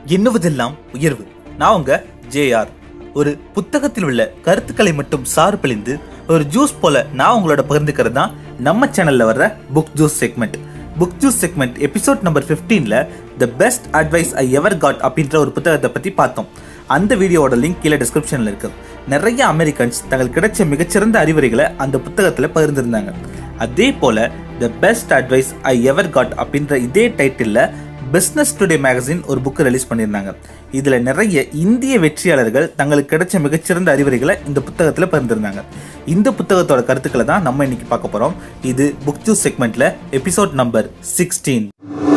எண்ணுவதெல்லாம் உயர்வு நான் உங்க ஜேஆர் ஒரு புத்தகத்தில் உள்ள கருத்துக்களை மட்டும் சாறு பிழிந்து ஒரு ஜூஸ் போல நான் உங்களோட பகிர்ந்துக்கிறது தான் நம்ம சேனல்ல வர்ற book juice segment book juice segment episode number 15ல the best advice I ever got அப்படின்ற ஒரு புத்தகத்தை பத்தி பார்த்தோம் அந்த வீடியோவோட லிங்க் கீழே டிஸ்கிரிப்ஷனில் இருக்கு நிறைய அமெரிக்கன்ஸ் தங்களுக்கு கிடைச்ச மிகச்சிறந்த அறிவுரைகளை அந்த புத்தகத்தில் பகிர்ந்திருந்தாங்க அதே போல the best advice I ever got அப்படின்ற இதே டைட்டிலில் பிஸ்னஸ் டுடே மேகசின் ஒரு புக்கு ரிலீஸ் பண்ணியிருந்தாங்க இதில் நிறைய இந்திய வெற்றியாளர்கள் தங்களுக்கு கிடைச்ச மிகச்சிறந்த அறிவுரைகளை இந்த புத்தகத்தில் பகிர்ந்திருந்தாங்க இந்த புத்தகத்தோட கருத்துக்களை தான் நம்ம இன்னைக்கு பார்க்க போகிறோம் இது புக் ஜூஸ் செக்மெண்ட்டில் episode number sixteen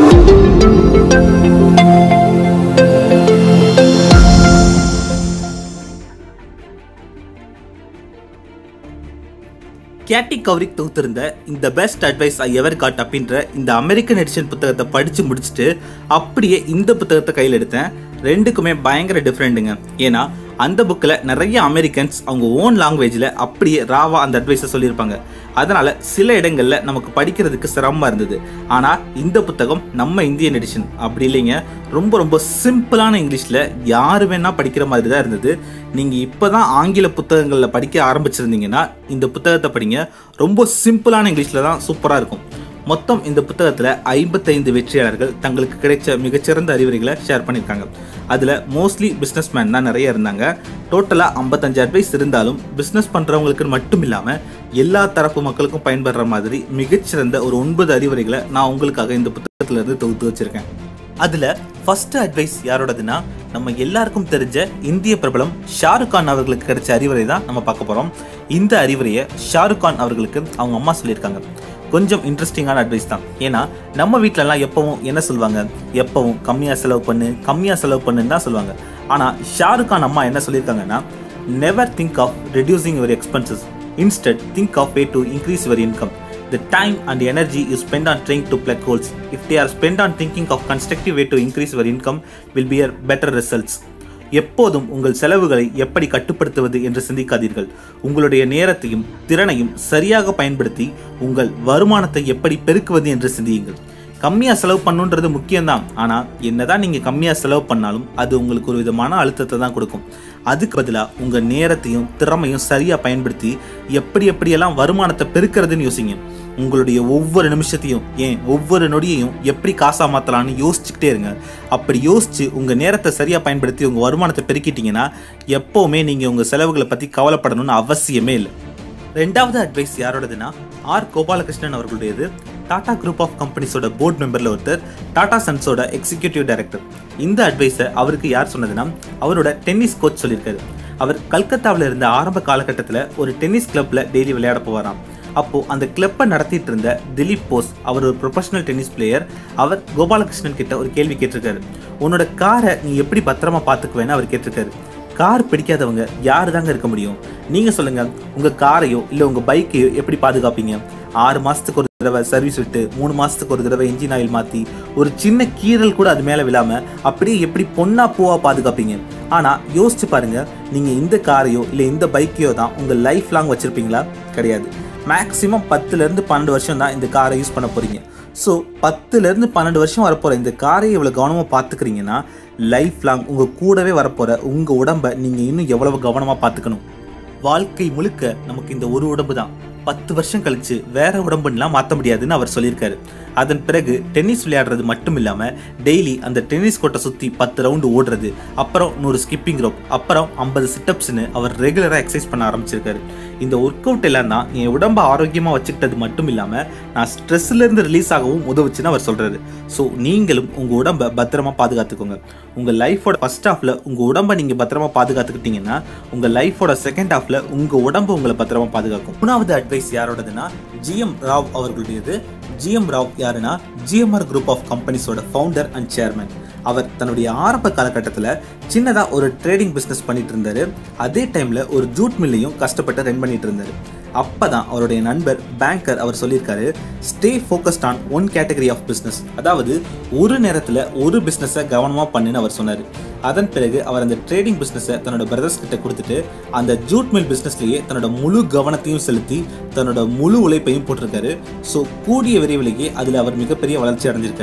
Katie Couric தொகுத்திருந்த இந்த best advice I ever got அப்படின்ற இந்த அமெரிக்கன் எடிஷன் புத்தகத்தை படித்து முடிச்சுட்டு அப்படியே இந்த புத்தகத்தை கையில் எடுத்தேன் ரெண்டுக்குமே பயங்கர டிஃப்ரெண்ட்டுங்க ஏன்னா அந்த புக்கில் நிறைய அமெரிக்கன்ஸ் அவங்க ஓன் லாங்குவேஜில் அப்படியே ராவா அந்த அட்வைஸை சொல்லியிருப்பாங்க அதனால் சில இடங்களில் நமக்கு படிக்கிறதுக்கு சிரமமாக இருந்தது ஆனால் இந்த புத்தகம் நம்ம இந்தியன் எடிஷன் அப்படி இல்லைங்க ரொம்ப ரொம்ப சிம்பிளான இங்கிலீஷில் யார் வேணால் படிக்கிற மாதிரி தான் இருந்தது நீங்கள் இப்போ தான் ஆங்கில புத்தகங்களில் படிக்க ஆரம்பிச்சிருந்தீங்கன்னா இந்த புத்தகத்தை படிங்க ரொம்ப சிம்பிளான இங்கிலீஷில் தான் சூப்பராக இருக்கும் மொத்தம் இந்த புத்தகத்தில் ஐம்பத்தைந்து வெற்றியாளர்கள் தங்களுக்கு கிடைச்ச மிகச்சிறந்த அறிவுரைகளை ஷேர் பண்ணியிருக்காங்க அதில் மோஸ்ட்லி பிஸ்னஸ் மேன் தான் நிறைய இருந்தாங்க டோட்டலாக ஐம்பத்தஞ்சு அட்வைஸ் இருந்தாலும் பிஸ்னஸ் பண்ணுறவங்களுக்கு மட்டும் இல்லாமல் எல்லா தரப்பு மக்களுக்கும் பயன்படுற மாதிரி மிகச்சிறந்த ஒரு ஒன்பது அறிவுரைகளை நான் உங்களுக்காக இந்த புத்தகத்துல இருந்து தொகுத்து வச்சிருக்கேன் அதில் ஃபர்ஸ்ட் அட்வைஸ் யாரோடதுன்னா நம்ம எல்லாருக்கும் தெரிஞ்ச இந்திய பிரபலம் ஷாருக் கான் அவர்களுக்கு கிடைச்ச அறிவுரை தான் நம்ம பார்க்க போகிறோம் இந்த அறிவுரையை ஷாருக் கான் அவர்களுக்கு அவங்க அம்மா சொல்லியிருக்காங்க கொஞ்சம் இன்ட்ரெஸ்டிங்கான அட்வைஸ் தான் ஏன்னா நம்ம வீட்டிலலாம் எப்பவும் என்ன சொல்லுவாங்க எப்பவும் கம்மியாக செலவு பண்ணு கம்மியாக செலவு பண்ணுன்னு தான் சொல்லுவாங்க ஆனால் ஷாருக் கான் அம்மா என்ன சொல்லியிருக்காங்கன்னா never think of reducing your expenses instead think of way to increase your income The time and energy you spend on trying to plug holes, if they are spent on thinking of constructive way to increase your income, will be a better results. எப்போதும் உங்கள் செலவுகளை எப்படி கட்டுப்படுத்துவது என்று சிந்திக்காதீர்கள் உங்களுடைய நேரத்தையும் திறனையும் சரியாக பயன்படுத்தி உங்கள் வருமானத்தை எப்படி பெருக்குவது என்று சிந்தியுங்கள் கம்மியாக செலவு பண்ணுன்றது முக்கியம்தான் ஆனால் என்னதான் நீங்கள் கம்மியாக செலவு பண்ணாலும் அது உங்களுக்கு ஒரு விதமான அழுத்தத்தை தான் கொடுக்கும் அதுக்கு பதிலாக உங்கள் நேரத்தையும் திறமையும் சரியாக பயன்படுத்தி எப்படி எப்படியெல்லாம் வருமானத்தை பெருக்கிறதுன்னு யோசிங்க உங்களுடைய ஒவ்வொரு நிமிஷத்தையும் ஏன் ஒவ்வொரு நொடியையும் எப்படி காசா மாற்றலான்னு யோசிச்சுக்கிட்டே இருங்க அப்படி யோசிச்சு உங்கள் நேரத்தை சரியாக பயன்படுத்தி உங்கள் வருமானத்தை பெருக்கிட்டீங்கன்னா எப்போவுமே நீங்கள் உங்கள் செலவுகளை பற்றி கவலைப்படணும்னு அவசியமே இல்லை ரெண்டாவது அட்வைஸ் யாரோடதுன்னா ஆர் கோபாலகிருஷ்ணன் அவர்களுடையது டாடா குரூப் ஆஃப் கம்பெனிஸோட போர்ட் மெம்பரில் ஒருத்தர் டாடா சன்ஸோட எக்ஸிக்யூட்டிவ் டைரக்டர் இந்த அட்வைஸை அவருக்கு யார் சொன்னதுன்னா அவரோட டென்னிஸ் கோச் சொல்லியிருக்காரு அவர் கல்கத்தாவில் இருந்த ஆரம்ப காலகட்டத்தில் ஒரு டென்னிஸ் கிளப்பில் டெய்லி விளையாட போவாராம் அப்போ அந்த கிளப்பை நடத்திட்டு இருந்த திலீப் போஸ் அவர் ஒரு ப்ரொஃபஷனல் டென்னிஸ் பிளேயர் அவர் கோபாலகிருஷ்ணன் கிட்ட ஒரு கேள்வி கேட்டிருக்காரு உன்னோட காரை நீ எப்படி பத்திரமா பார்த்துக்குவேன்னு அவர் கேட்டிருக்காரு கார் பிடிக்காதவங்க யாரு தாங்க இருக்க முடியும் நீங்க சொல்லுங்க உங்க காரையோ இல்ல உங்க பைக்கையோ எப்படி பாதுகாப்பீங்க ஆறு மாசத்துக்கு ஒரு தடவை சர்வீஸ் விட்டு மூணு மாசத்துக்கு ஒரு தடவை இன்ஜின் ஆயில் மாத்தி ஒரு சின்ன கீறல் கூட அது மேல விழாம அப்படியே எப்படி பொன்னா பூவா பாதுகாப்பீங்க ஆனா யோசிச்சு பாருங்க நீங்க இந்த காரையோ இல்ல இந்த பைக்கையோ தான் உங்க லைஃப் லாங் வச்சிருப்பீங்களா கிடையாது மேக்ஸிமம் பத்துலேருந்து பன்னெண்டு வருஷம் தான் இந்த காரை யூஸ் பண்ண போகிறீங்க ஸோ பத்துலேருந்து பன்னெண்டு வருஷம் வரப்போகிற இந்த காரை இவ்வளோ கவனமாக பார்த்துக்கிறீங்கன்னா லைஃப் லாங் உங்கள் கூடவே வரப்போகிற உங்கள் உடம்பை நீங்கள் இன்னும் எவ்வளவு கவனமாக பார்த்துக்கணும் வாழ்க்கை முழுக்க நமக்கு இந்த ஒரு உடம்பு தான் பத்து வருஷம் கழிச்சு வேற உடம்புலாம் மாற்ற முடியாதுன்னு அவர் சொல்லியிருக்காரு அதன் பிறகு டென்னிஸ் விளையாடுறது மட்டும் இல்லாமல் டெய்லி அந்த டென்னிஸ் கோட்டை சுற்றி பத்து ரவுண்டு ஓடுறது அப்புறம் நூறு ஸ்கிப்பிங் ரோப் அப்புறம் ஐம்பது சிட்டப்ஸ்னு அவர் ரெகுலராக எக்ஸசைஸ் பண்ண ஆரம்பிச்சிருக்காரு இந்த ஒர்க் அவுட் எல்லாம் தான் என் உடம்பை ஆரோக்கியமாக வச்சுக்கிட்டது மட்டும் இல்லாமல் நான் ஸ்ட்ரெஸ்லேருந்து ரிலீஸ் ஆகவும் உதவுச்சுன்னு அவர் சொல்கிறாரு ஸோ நீங்களும் உங்கள் உடம்பை பத்திரமா பாதுகாத்துக்கோங்க உங்கள் லைஃபோட ஃபர்ஸ்ட் ஹாஃபில் உங்கள் உடம்பை நீங்கள் பத்திரமா பாதுகாத்துக்கிட்டீங்கன்னா உங்கள் லைஃபோட செகண்ட் ஹாஃபில் உங்கள் உடம்பு உங்களை பத்திரமா பாதுகாக்கும் மூணாவது அட்வைஸ் யாரோடதுன்னா ஜிஎம் ராவ் அவர்களுடையது ஜிஎம் ராவ் யாருன்னா ஜிஎம்ஆர் குரூப் ஆஃப் கம்பெனிஸோட ஃபவுண்டர் அண்ட் சேர்மன் அவர் தன்னுடைய ஆரம்ப காலகட்டத்தில் சின்னதாக ஒரு ட்ரேடிங் பிஸ்னஸ் பண்ணிட்டு இருந்தாரு அதே டைமில் ஒரு ஜூட் மில்லையும் கஷ்டப்பட்டு ரன் பண்ணிட்டு இருந்தாரு அப்பதான் அவருடைய நண்பர் பேங்கர் அவர் சொல்லியிருக்காரு stay focused on one category of business அதாவது ஒரு நேரத்தில் ஒரு பிஸ்னஸை கவனமாக பண்ணுன்னு அவர் சொன்னார் அதன் பிறகு அவர் அந்த ட்ரேடிங் பிஸ்னஸை தன்னோட பிரதர்ஸ் கிட்ட கொடுத்துட்டு அந்த ஜூட் மில் பிஸ்னஸ்லேயே தன்னோட முழு கவனத்தையும் செலுத்தி தன்னோட முழு உழைப்பையும் போட்டிருக்காரு ஸோ கூடிய விரைவிலேயே அதில் அவர் மிகப்பெரிய வளர்ச்சி அடைஞ்சிருக்காரு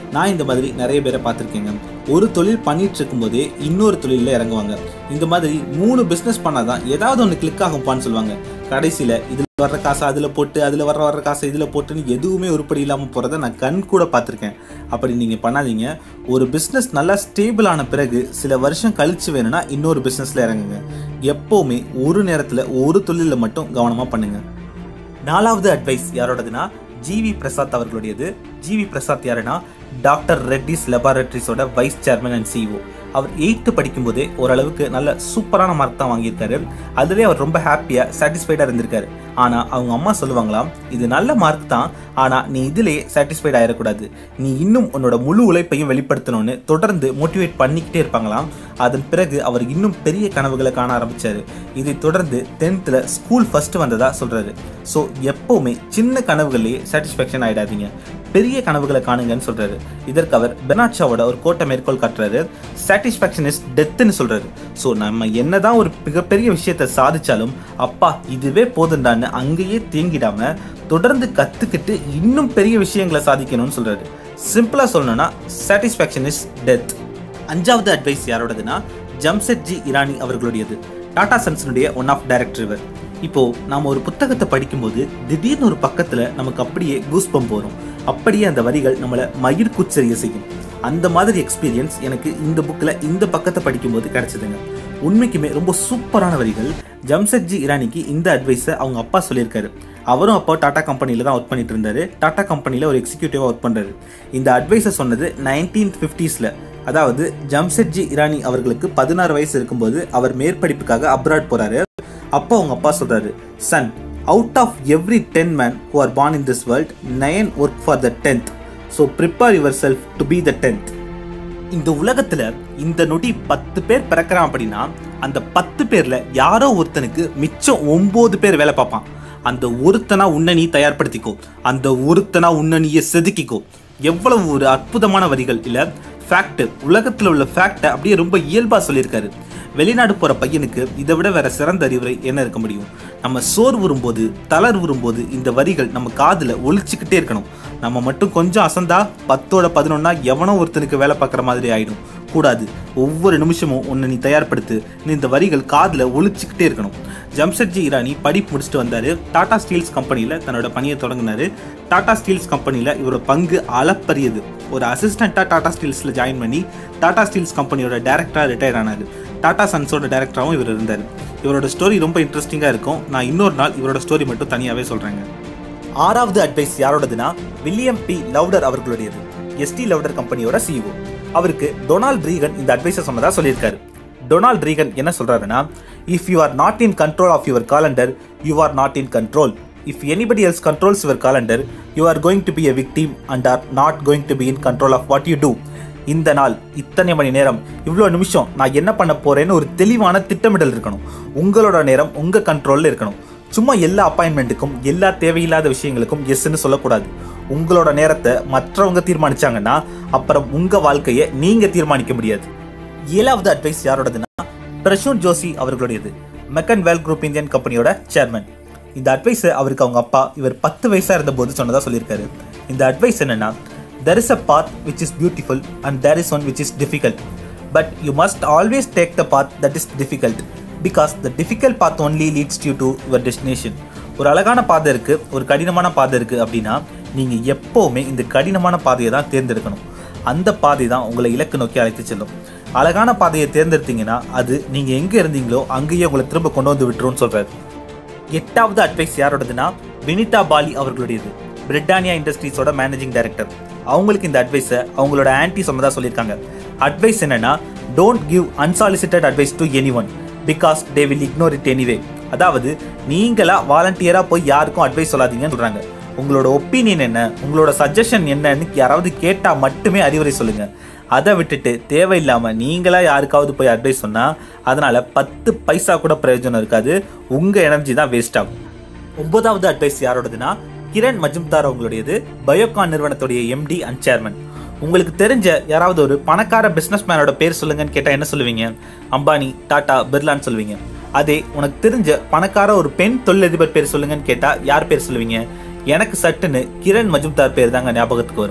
நான் இந்த மாதிரி நிறைய பேரை பார்த்துருக்கேங்க ஒரு தொழில் பண்ணிட்டு இருக்கும்போதே இன்னொரு தொழிலில் இறங்குவாங்க இந்த மாதிரி மூணு பிஸ்னஸ் பண்ணாதான் ஏதாவது ஒன்று கிளிக் ஆகும்ப்பான்னு சொல்லுவாங்க கடைசியில் இதில் வர்ற காசை அதில் போட்டு அதில் வர்ற வர்ற காசை இதில் போட்டுன்னு எதுவுமே உருப்படி இல்லாமல் போகிறத நான் கண் கூட பார்த்துருக்கேன் அப்படி நீங்கள் பண்ணாதீங்க ஒரு பிஸ்னஸ் நல்லா ஸ்டேபிள் ஆன பிறகு சில வருஷம் கழிச்சு வேணும்னா இன்னொரு பிஸ்னஸில் இறங்குங்க எப்போவுமே ஒரு நேரத்தில் ஒரு தொழிலில் மட்டும் கவனமாக பண்ணுங்க நாலாவது அட்வைஸ் யாரோடதுன்னா ஜிவி பிரசாத் அவர்களுடையது ஜிவி பிரசாத் யாருன்னா டாக்டர் ரெட்டிஸ் லெபார்டரிஸோட வைஸ் சேர்மன் அண்ட் சிஇஓ அவர் எயித்து படிக்கும்போதே ஓரளவுக்கு நல்ல சூப்பரான மார்க் தான் வாங்கியிருக்காரு அதுவே அவர் ரொம்ப ஹாப்பியாக சாட்டிஸ்ஃபைடாக இருந்திருக்காரு ஆனால் அவங்க அம்மா சொல்லுவாங்களாம் இது நல்ல மார்க் தான் ஆனால் நீ இதிலேயே சாட்டிஸ்ஃபைட் ஆகிடக்கூடாது நீ இன்னும் உன்னோட முழு உழைப்பையும் வெளிப்படுத்தணும்னு தொடர்ந்து மோட்டிவேட் பண்ணிக்கிட்டே இருப்பாங்களாம் அதன் பிறகு அவர் இன்னும் பெரிய கனவுகளை காண ஆரம்பிச்சாரு இதை தொடர்ந்து டென்த்தில் ஸ்கூல் ஃபர்ஸ்ட் வந்ததா சொல்றாரு ஸோ எப்பவுமே சின்ன கனவுகள்லேயே சாட்டிஸ்ஃபேக்ஷன் ஆயிடாதீங்க பெரிய கனவுகளை காணுங்கன்னு சொல்றாரு இதற்கு அவர் பெர்னாட் ஷாவோட ஒரு கோட்டை மேற்கோள் காட்டுறாரு சாட்டிஸ்ஃபேக்ஷன் இஸ் டெத்துன்னு சொல்றாரு ஸோ நம்ம என்னதான் ஒரு மிகப்பெரிய விஷயத்தை சாதிச்சாலும் அப்பா இதுவே போதுண்டான்னு அங்கேயே தேங்கிடாம தொடர்ந்து கத்துக்கிட்டு இன்னும் பெரிய விஷயங்களை சாதிக்கணும்னு சொல்றாரு சிம்பிளா சொல்லணும்னா சாட்டிஸ்ஃபேக்ஷன் இஸ் டெத் அஞ்சாவது அட்வைஸ் யாரோடதுன்னா ஜம்செட் ஜி இரானி அவர்களுடையது டாடா சன்ஸனுடைய ஒன் ஆஃப் டைரக்டர் இவர் இப்போ நாம ஒரு புத்தகத்தை படிக்கும்போது திடீர்னு ஒரு பக்கத்துல நமக்கு அப்படியே கூஸ்பம் போறோம் அப்படியே அந்த வரிகள் நம்மளை மயிர் குச்சரிய செய்யும் அந்த மாதிரி எக்ஸ்பீரியன்ஸ் எனக்கு இந்த புக்கில் இந்த பக்கத்தை படிக்கும்போது கிடைச்சதுங்க உண்மைக்குமே ரொம்ப சூப்பரான வரிகள் ஜம்செட்ஜி இரானிக்கு இந்த அட்வைஸை அவங்க அப்பா சொல்லியிருக்காரு அவரும் அப்போ டாடா கம்பெனியில் தான் ஒர்க் பண்ணிட்டு இருந்தாரு டாடா கம்பெனியில் ஒரு எக்ஸிக்யூட்டிவாக ஒர்க் பண்ணுறாரு இந்த அட்வைஸை சொன்னது நைன்டீன் ஃபிஃப்டிஸில் அதாவது ஜம்செட்ஜி இரானி அவர்களுக்கு பதினாறு வயசு இருக்கும்போது அவர் மேற்படிப்புக்காக அப்ராட் போறாரு அப்போ அவங்க அப்பா சொல்றாரு son out of every ten man who are born in this world nine work for the tenth so prepare yourself to be the tenth இந்த உலகத்துல இந்த நொடி பத்து பேர் பிறக்கிறான் அப்படின்னா அந்த பத்து பேர்ல யாரோ ஒருத்தனுக்கு மிச்சம் ஒன்பது பேர் வேலை பார்ப்பான் அந்த ஒருத்தனா உன்னை நீ தயார்படுத்திக்கோ அந்த ஒருத்தனா உன்னை நீயே செதுக்கிக்கோ எவ்வளவு ஒரு அற்புதமான வரிகள் இல்ல ஃபேக்ட் உலகத்துல உள்ள ஃபேக்டை அப்படியே ரொம்ப இயல்பா சொல்லியிருக்காரு வெளிநாடு போற பையனுக்கு இதை விட வேற சிறந்த அறிவுரை என்ன இருக்க முடியும் நம்ம சோர் வரும்போது தளர் வரும்போது இந்த வரிகள் நம்ம காதுல ஒழிச்சுக்கிட்டே இருக்கணும் நம்ம மட்டும் கொஞ்சம் அசந்தா பத்தோட பதினொன்னா எவனோ ஒருத்தனுக்கு வேலை பார்க்குற மாதிரி ஆயிடும் கூடாது ஒவ்வொரு நிமிஷமும் உன்னை நீ தயார்படுத்து நீ இந்த வரிகள் காதில் ஒழிச்சுக்கிட்டே இருக்கணும் ஜம்ஷெட்ஜி இரானி படிப்பு முடிச்சுட்டு வந்தாரு டாடா ஸ்டீல்ஸ் கம்பெனியில் தன்னோட பணியை தொடங்கினாரு டாடா ஸ்டீல்ஸ் கம்பெனியில் இவரோட பங்கு அளப்பரியது ஒரு அசிஸ்டண்ட்டாக டாடா ஸ்டீல்ஸில் ஜாயின் பண்ணி டாடா ஸ்டீல்ஸ் கம்பெனியோட டேரக்டராக ரிட்டையர் ஆனார் டாடா சன்ஸோட டேரக்டராகவும் இவர் இருந்தார் இவரோட ஸ்டோரி ரொம்ப இன்ட்ரெஸ்டிங்காக இருக்கும் நான் இன்னொரு நாள் இவரோட ஸ்டோரி மட்டும் தனியாகவே சொல்கிறேங்க ஆறாவது அட்வைஸ் யாரோடதுன்னா வில்லியம் பி லவுடர் அவர்களுடையது எஸ்டி லவுடர் கம்பெனியோட சிஇஓ அவருக்கு டொனால்ட் ரீகன் இந்த அட்வைஸை சொன்னதா சொல்லியிருக்காரு டொனால்ட் ரீகன் என்ன சொல்றாருன்னா if you are not in control of your calendar you are not in control if anybody else controls your calendar you are going to be a victim and are not going to be in control of what you do இந்த நாள் இத்தனை மணி நேரம் இவ்வளோ நிமிஷம் நான் என்ன பண்ண போறேன்னு ஒரு தெளிவான திட்டமிடல் இருக்கணும் உங்களோட நேரம் உங்க கண்ட்ரோல்ல இருக்கணும் சும்மா எல்லா அப்பாயின்மெண்ட்டுக்கும் எல்லா தேவையில்லாத விஷயங்களுக்கும் எஸ்ன்னு சொல்லக்கூடாது உங்களோட நேரத்தை மற்றவங்க தீர்மானிச்சாங்கன்னா அப்புறம் உங்க வாழ்க்கையை நீங்க தீர்மானிக்க முடியாது ஏழாவது அட்வைஸ் யாரோடதுன்னா பிரசூன் ஜோஷி அவர்களுடையது மெக்கன் வேல் குரூப் இந்தியன் கம்பெனியோட சேர்மன் இந்த அட்வைஸை அவருக்கு அவங்க அப்பா இவர் பத்து வயசா இருந்தபோது சொன்னதா சொல்லியிருக்காரு இந்த அட்வைஸ் என்னன்னா there is a path which is beautiful and there is one which is difficult but you must always take the path that is difficult because the difficult path only leads you to your destination ஒரு அழகான பாதை இருக்கு ஒரு கடினமான பாதை இருக்கு அப்படின்னா நீங்க எப்பவுமே இந்த கடினமான பாதையை தான் தேர்ந்தெடுக்கணும் அந்த பாதை தான் உங்களை இலக்கு நோக்கி அழைத்து செல்லும் அழகான பாதையை தேர்ந்தெடுத்தீங்கன்னா அது நீங்க எங்க இருந்தீங்களோ அங்கேயே உங்களை திரும்ப கொண்டு வந்து விட்டுருன்னு சொல்றாரு எட்டாவது அட்வைஸ் யாரோடதுன்னா வினிதா பாலி அவர்களுடையது பிரிட்டானியா இண்டஸ்ட்ரீஸோட மேனேஜிங் டைரக்டர் அவங்களுக்கு இந்த அட்வைஸை அவங்களோட ஆன்டி சொன்னதா சொல்லியிருக்காங்க அட்வைஸ் என்னன்னா don't give unsolicited advice to anyone because they will ignore it anyway அதாவது நீங்களா வாலண்டியரா போய் யாருக்கும் அட்வைஸ் சொல்லாதீங்கன்னு சொல்றாங்க உங்களோட ஒப்பீனியன் என்ன உங்களோட சஜஷன் என்னன்னு யாராவது கேட்டா மட்டுமே அறிவுரை சொல்லுங்க அதை விட்டுட்டு தேவையில்லாம நீங்களா யாருக்காவது போய் அட்வைஸ் சொன்னா அதனால பத்து பைசா கூட பிரயோஜனம் இருக்காது உங்க எனர்ஜி தான் வேஸ்ட் ஆகும் ஒன்பதாவது அட்வைஸ் யாரோடதுன்னா கிரண் மஜும்தார் அவங்களுடையது பயோகான் நிறுவனத்துடைய எம்டி அண்ட் சேர்மன் உங்களுக்கு தெரிஞ்ச யாராவது ஒரு பணக்கார பிசினஸ் மேனோட பேர் சொல்லுங்கன்னு கேட்டா என்ன சொல்லுவீங்க அம்பானி டாடா பிர்லான்னு சொல்லுவீங்க அதே உனக்கு தெரிஞ்ச பணக்கார ஒரு பெண் தொழிலதிபர் பேர் சொல்லுங்கன்னு கேட்டா யார் பேர் சொல்லுவீங்க எனக்கு சட்டுன்னு கிரண் மஜும்தார் பேர் தாங்க ஞாபகத்துக்கு வரும்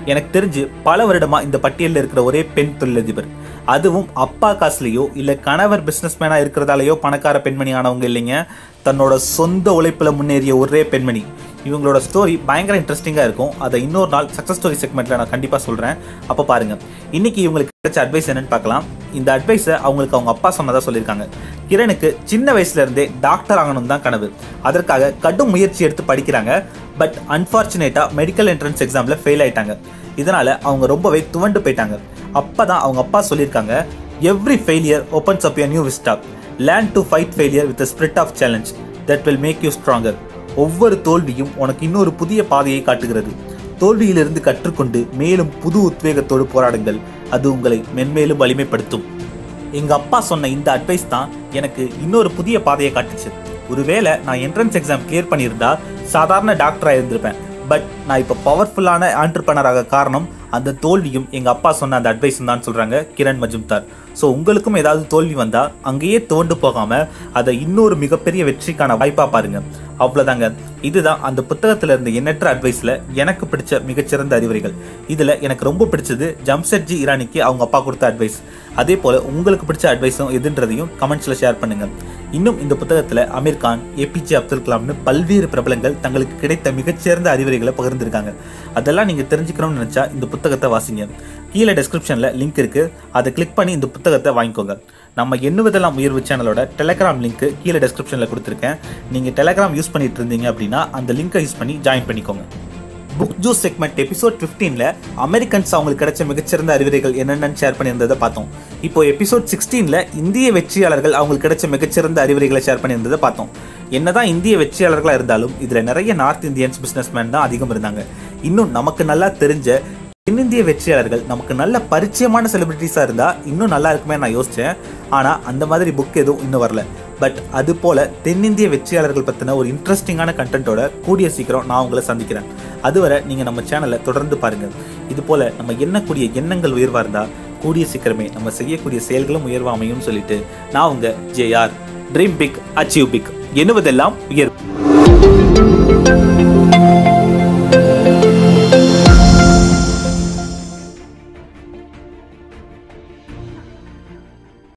எனக்கு தெரிஞ்சு பல வருடமா இந்த பட்டியலில் இருக்கிற ஒரே பெண் தொழிலதிபர் அதுவும் அப்பா காசுலயோ இல்ல கணவர் பிசினஸ்மேனா இருக்கிறதாலயோ பணக்கார பெண்மணி ஆனவங்க இல்லைங்க தன்னோட சொந்த உழைப்புல முன்னேறிய ஒரே பெண்மணி இவங்களோட ஸ்டோரி பயங்கர இன்ட்ரெஸ்டிங்காக இருக்கும் அதை இன்னொரு நாள் சக்ஸஸ் ஸ்டோரி செக்மெண்ட்டில் நான் கண்டிப்பாக சொல்கிறேன் அப்போ பாருங்கள் இன்னைக்கு இவங்களுக்கு கிடைச்ச அட்வைஸ் என்னன்னு பார்க்கலாம் இந்த அட்வைஸை அவங்களுக்கு அவங்க அப்பா சொன்னதாக சொல்லியிருக்காங்க கிரணுக்கு சின்ன வயசுல இருந்தே டாக்டர் ஆகணும் தான் கனவு அதற்காக கடும் முயற்சி எடுத்து படிக்கிறாங்க பட் அன்ஃபார்ச்சுனேட்டாக மெடிக்கல் என்ட்ரன்ஸ் எக்ஸாமில் ஃபெயில் ஆயிட்டாங்க இதனால அவங்க ரொம்பவே துவண்டு போயிட்டாங்க அப்போ தான் அவங்க அப்பா சொல்லியிருக்காங்க every failure opens up your new vista learn to fight failure with spirit of challenge that will make you stronger ஒவ்வொரு தோல்வியும் உனக்கு இன்னொரு புதிய பாதையை காட்டுகிறது தோல்வியிலிருந்து கற்றுக்கொண்டு மேலும் புது உத்வேகத்தோடு போராடுங்கள் அது உங்களை மென்மேலும் வலிமைப்படுத்தும் எங்க அப்பா சொன்ன இந்த அட்வைஸ் தான் எனக்கு இன்னொரு புதிய பாதையை காட்டுச்சு ஒருவேளை நான் என்ட்ரன்ஸ் எக்ஸாம் கிளியர் பண்ணியிருந்தா சாதாரண டாக்டராக இருந்திருப்பேன் பட் நான் இப்போ பவர்ஃபுல்லான ஆண்டர்பனராக காரணம் அந்த தோல்வியும் எங்க அப்பா சொன்ன அந்த அட்வைஸ் தான் சொல்றாங்க கிரண் மஜும்தார் ஸோ உங்களுக்கும் ஏதாவது தோல்வி வந்தா அங்கேயே தோண்டு போகாம அதை இன்னொரு மிகப்பெரிய வெற்றிக்கான வாய்ப்பா பாருங்க அவ்வளோதாங்க இதுதான் அந்த புத்தகத்துல இருந்த எண்ணற்ற அட்வைஸ்ல எனக்கு பிடிச்ச மிகச்சிறந்த அறிவுரைகள் இதுல எனக்கு ரொம்ப பிடிச்சது ஜம்ஷெட்ஜி இரானிக்கு அவங்க அப்பா கொடுத்த அட்வைஸ் அதே போல உங்களுக்கு பிடிச்ச அட்வைஸும் எதுன்றதையும் கமெண்ட்ஸ்ல ஷேர் பண்ணுங்க இன்னும் இந்த புத்தகத்துல அமீர் கான் ஏபிஜே அப்துல் கலாம்னு பல்வேறு பிரபலங்கள் தங்களுக்கு கிடைத்த மிகச்சிறந்த அறிவுரைகளை பகிர்ந்திருக்காங்க அதெல்லாம் நீங்க தெரிஞ்சுக்கணும்னு நினைச்சா இந்த புத்தகத்தை வாசிங்க கீழே டெஸ்கிரிப்ஷன்ல லிங்க் இருக்கு அதை கிளிக் பண்ணி இந்த புத்தகத்தை வாங்கிக்கோங்க நம்ம எண்ணுவதெல்லாம் உயர்வு சேனலோட டெலகிராம் லிங்க் கீழே டெஸ்கிரிப்ஷனில் கொடுத்துருக்கேன் நீங்கள் டெலகிராம் யூஸ் பண்ணிட்டு இருந்தீங்க அப்படின்னா அந்த லிங்கை யூஸ் பண்ணி ஜாயின் பண்ணிக்கோங்க புக் ஜூஸ் செக்மெண்ட் எபிசோட் ஃபிஃப்டீனில் அமெரிக்கன்ஸ் அவங்களுக்கு கிடைச்ச மிகச்சிறந்த அறிவுரைகள் என்னென்னு ஷேர் பண்ணியிருந்ததை பார்த்தோம் இப்போ எபிசோட் சிக்ஸ்டீனில் இந்திய வெற்றியாளர்கள் அவங்களுக்கு கிடைச்ச மிகச்சிறந்த அறிவுரைகளை ஷேர் பண்ணியிருந்ததை பார்த்தோம் என்னதான் இந்திய வெற்றியாளர்களாக இருந்தாலும் இதில் நிறைய நார்த் இந்தியன்ஸ் பிஸ்னஸ்மேன் தான் அதிகம் இருந்தாங்க இன்னும் நமக்கு நல்லா தெரிஞ்ச தென்னிந்திய வெற்றியாளர்கள் நமக்கு நல்ல பரிச்சயமான செலிபிரிட்டிஸாக இருந்தால் இன்னும் நல்லா இருக்குமே நான் யோசித்தேன் ஆனால் அந்த மாதிரி புக் எதுவும் இன்னும் வரல பட் அது போல தென்னிந்திய வெற்றியாளர்கள் பற்றின ஒரு இன்ட்ரெஸ்டிங்கான கண்டென்ட்டோட கூடிய சீக்கிரம் நான் உங்களை சந்திக்கிறேன் அதுவரை நீங்கள் நம்ம சேனலை தொடர்ந்து பாருங்கள் இது போல நம்ம எண்ணக்கூடிய எண்ணங்கள் உயர்வாக இருந்தால் கூடிய சீக்கிரமே நம்ம செய்யக்கூடிய செயல்களும் உயர்வாமையும் சொல்லிட்டு நான் உங்க JR dream big achieve big எண்ணுவதெல்லாம் உயர்வு